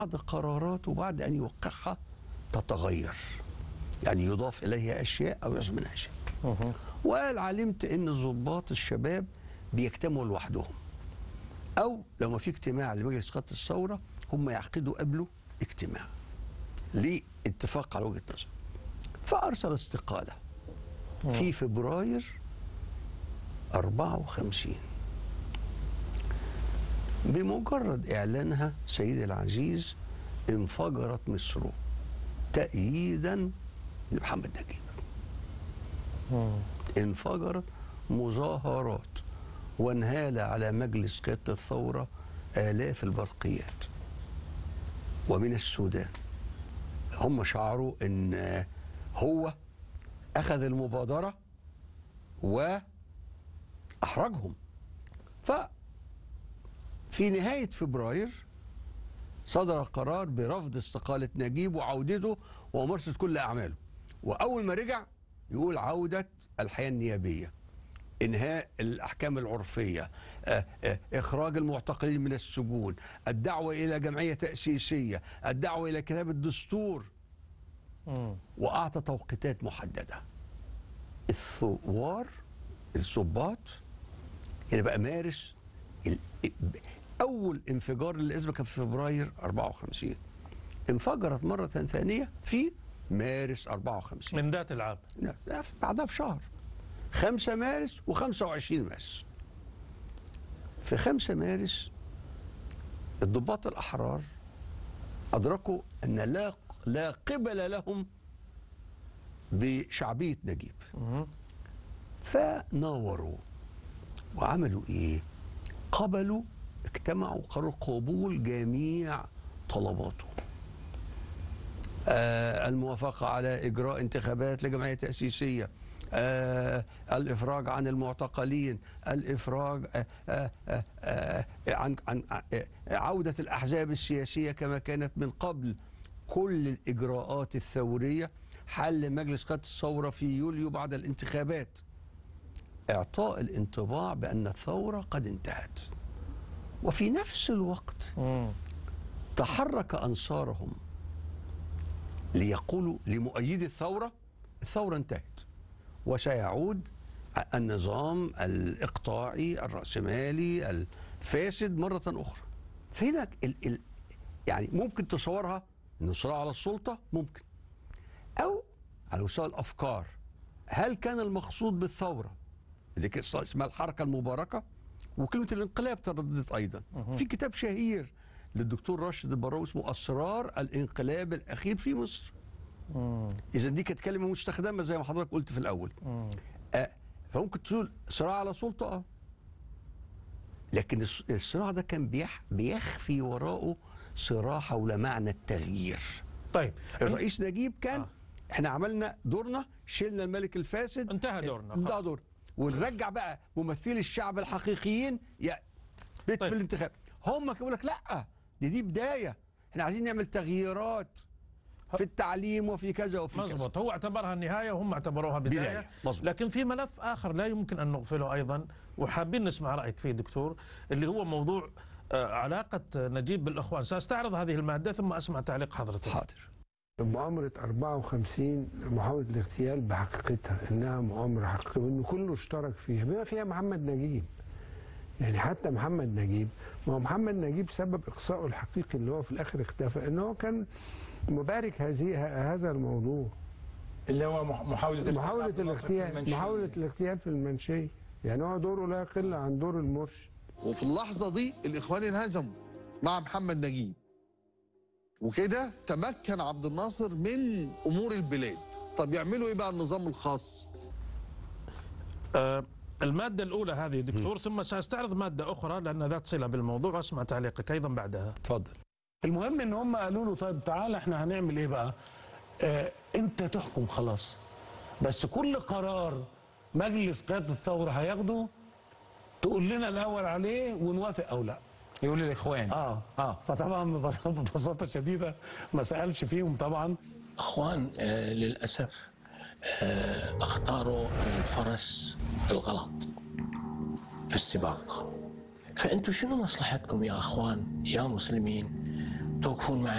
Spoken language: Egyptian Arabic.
بعض قراراته بعد أن يوقعها تتغير يعني يضاف إليها أشياء أو يحصل منها أشياء وقال علمت أن الضباط الشباب بيجتمعوا لوحدهم أو لو ما في اجتماع لمجلس قادة الثورة هم يعقدوا قبله اجتماع لاتفاق على وجهة نظر فأرسل استقالة في فبراير 54 بمجرد إعلانها سيدي العزيز انفجرت مصر تأييدا لمحمد نجيب انفجرت مظاهرات وانهال على مجلس قيادة الثورة آلاف البرقيات ومن السودان هم شعروا ان هو اخذ المبادرة واحرجهم ف في نهاية فبراير صدر قرار برفض استقالة نجيب وعودته وممارسة كل أعماله وأول ما رجع يقول عودة الحياة النيابية إنهاء الأحكام العرفية آه، آه، إخراج المعتقلين من السجون الدعوة إلى جمعية تأسيسية الدعوة إلى كتاب الدستور وأعطى توقيتات محددة الثوار الضباط اللي بقى مارس ال- أول انفجار للأزمة كان في فبراير 54 انفجرت مرة ثانية في مارس 54 من ذات العام لا، لا، بعدها بشهر 5 مارس و25 مارس في 5 مارس الضباط الأحرار أدركوا أن لا لا قبل لهم بشعبية نجيب فناوروا وعملوا إيه؟ قبلوا اجتمعوا قرروا قبول جميع طلباته آه الموافقة على إجراء انتخابات لجمعية تأسيسية آه الإفراج عن المعتقلين الإفراج آه آه آه آه عن, عن آه عودة الأحزاب السياسية كما كانت من قبل كل الإجراءات الثورية حل مجلس قادة الثورة في يوليو بعد الانتخابات إعطاء الانطباع بأن الثورة قد انتهت وفي نفس الوقت تحرك أنصارهم ليقولوا لمؤيدي الثورة الثورة انتهت وسيعود النظام الإقطاعي الرأسمالي الفاسد مرة أخرى فهنا ال ال يعني ممكن تصورها أن صراع على السلطة ممكن أو على مستوى الأفكار هل كان المقصود بالثورة اللي كان اسمها الحركة المباركة وكلمة الانقلاب ترددت أيضا في كتاب شهير للدكتور راشد البراوي اسمه أسرار الانقلاب الأخير في مصر إذا دي كانت كلمة مستخدمة زي ما حضرتك قلت في الأول آه فممكن تقول صراع على سلطة آه لكن الص- الصراع ده كان بيح بيخفي وراءه صراع حول معنى التغيير طيب الرئيس نجيب كان احنا عملنا دورنا شلنا الملك الفاسد انتهى دورنا، انتهى خلاص. دورنا ونرجع بقى ممثلي الشعب الحقيقيين يا بيت طيب. بالانتخاب هم كانوا يقول لك لا دي دي بدايه احنا عايزين نعمل تغييرات في التعليم وفي كذا وفي كذا مظبوط هو اعتبرها النهاية وهم اعتبروها بداية, بداية، مظبوط. لكن في ملف آخر لا يمكن أن نغفله أيضا وحابين نسمع رأيك فيه دكتور اللي هو موضوع آه، علاقة نجيب بالإخوان سأستعرض هذه المادة ثم أسمع تعليق حضرتك حاضر مؤامرة 54 محاولة الاغتيال بحقيقتها انها مؤامرة حقيقية وان كله اشترك فيها بما فيها محمد نجيب يعني حتى محمد نجيب ما هو محمد نجيب سبب اقصائه الحقيقي اللي هو في الاخر اختفى ان هو كان مبارك هذه ه- هذا الموضوع اللي هو مح- محاولة محاولة النصر في الاغتيال المنشية. محاولة الاغتيال في المنشية يعني هو دوره لا يقل عن دور المرشد وفي اللحظة دي الإخوان انهزموا مع محمد نجيب وكده تمكن عبد الناصر من أمور البلاد طب يعملوا إيه بقى النظام الخاص آه، المادة الأولى هذه دكتور ثم سأستعرض مادة أخرى لأن ذات صلة بالموضوع وأسمع تعليقك أيضا بعدها اتفضل المهم ان هم قالوا له طيب تعالى احنا هنعمل ايه بقى آه انت تحكم خلاص بس كل قرار مجلس قيادة الثورة هياخده تقول لنا الاول عليه ونوافق او لا يقول للإخوان اه آه. فطبعا ببساطة- ببساطة شديدة ما سألش فيهم طبعا اخوان آه، للاسف آه، اختاروا الفرس الغلط في السباق فانتم شنو مصلحتكم يا اخوان يا مسلمين توقفون مع